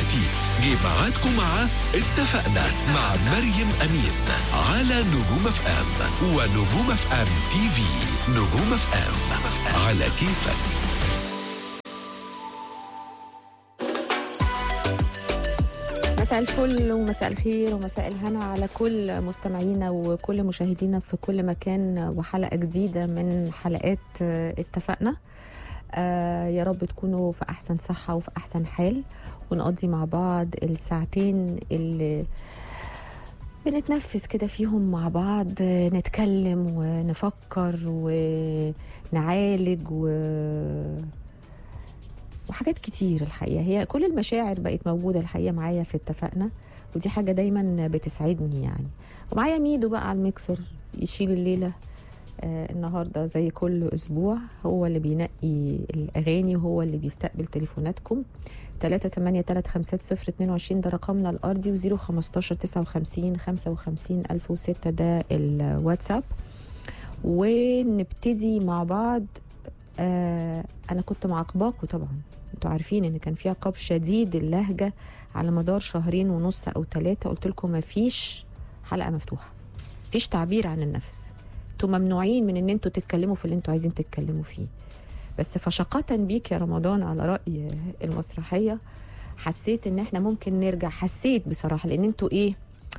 دلوقتي جه ميعادكم مع اتفقنا مع مريم أمين على نجوم اف ام ونجوم اف ام تي في نجوم اف ام على كيفك مساء الفل ومساء الخير ومساء الهنا على كل مستمعينا وكل مشاهدينا في كل مكان وحلقة جديدة من حلقات آه، اتفقنا آه يا رب تكونوا في أحسن صحة وفي أحسن حال ونقضي مع بعض الساعتين اللي بنتنفس كده فيهم مع بعض آه، نتكلم ونفكر ونعالج و وحاجات كتير الحقيقه هي كل المشاعر بقت موجوده الحقيقه معايا في اتفقنا ودي حاجه دايما بتسعدني يعني ومعايا ميدو بقى على الميكسر يشيل الليله آه النهارده زي كل اسبوع هو اللي بينقي الاغاني وهو اللي بيستقبل تليفوناتكم 3 8 3 5 0 22 ده رقمنا الارضي و0 15 59 55 1006 ده الواتساب ونبتدي مع بعض آه انا كنت معاقباكوا طبعا انتوا عارفين ان كان في عقاب شديد اللهجه على مدار شهرين ونص او ثلاثه قلت لكم ما فيش حلقه مفتوحه فيش تعبير عن النفس انتوا ممنوعين من ان انتوا تتكلموا في اللي انتوا عايزين تتكلموا فيه بس فشقة بيك يا رمضان على رأي المسرحية حسيت ان احنا ممكن نرجع حسيت بصراحة لان انتوا ايه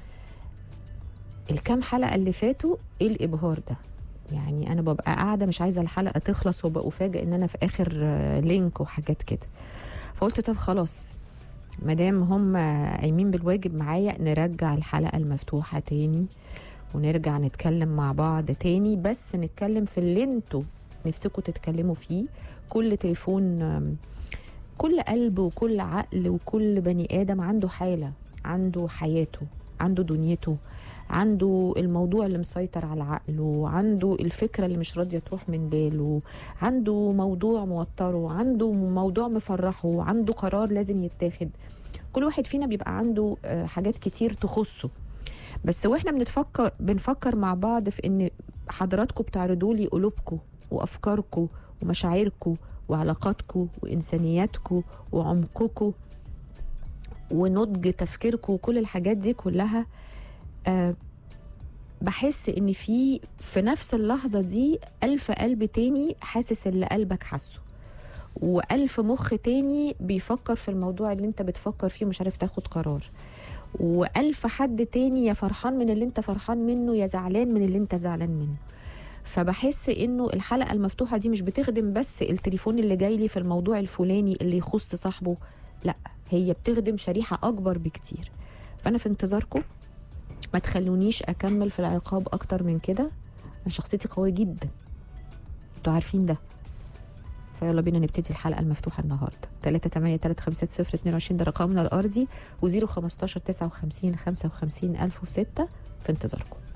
الكام حلقة اللي فاتوا ايه الابهار ده يعني انا ببقى قاعده مش عايزه الحلقه تخلص وببقى افاجئ ان انا في اخر آه، لينك وحاجات كده فقلت طب خلاص ما دام هم قايمين بالواجب معايا نرجع الحلقه المفتوحه تاني ونرجع نتكلم مع بعض تاني بس نتكلم في اللي انتوا نفسكم تتكلموا فيه كل تليفون آم، كل قلب وكل عقل وكل بني ادم عنده حاله عنده حياته عنده دنيته عنده الموضوع اللي مسيطر على عقله عنده الفكرة اللي مش راضية تروح من باله عنده موضوع موتره عنده موضوع مفرحه عنده قرار لازم يتاخد كل واحد فينا بيبقى عنده آه، حاجات كتير تخصه بس واحنا بنتفكر بنفكر مع بعض في ان حضراتكم بتعرضوا لي قلوبكم وافكاركم ومشاعركم وعلاقاتكم وانسانياتكم وعمقكم ونضج تفكيركم وكل الحاجات دي كلها آه بحس ان في في نفس اللحظه دي الف قلب تاني حاسس اللي قلبك حاسه والف مخ تاني بيفكر في الموضوع اللي انت بتفكر فيه ومش عارف تاخد قرار والف حد تاني يا فرحان من اللي انت فرحان منه يا زعلان من اللي انت زعلان منه فبحس انه الحلقه المفتوحه دي مش بتخدم بس التليفون اللي جاي لي في الموضوع الفلاني اللي يخص صاحبه لا هي بتخدم شريحه اكبر بكتير فانا في انتظاركم ما تخلونيش اكمل في العقاب اكتر من كده انا شخصيتي قويه جدا انتوا عارفين ده فيلا بينا نبتدي الحلقه المفتوحه النهارده 3 8 3 5 0 22 ده رقمنا الارضي و0 15 59 55 1006 في انتظاركم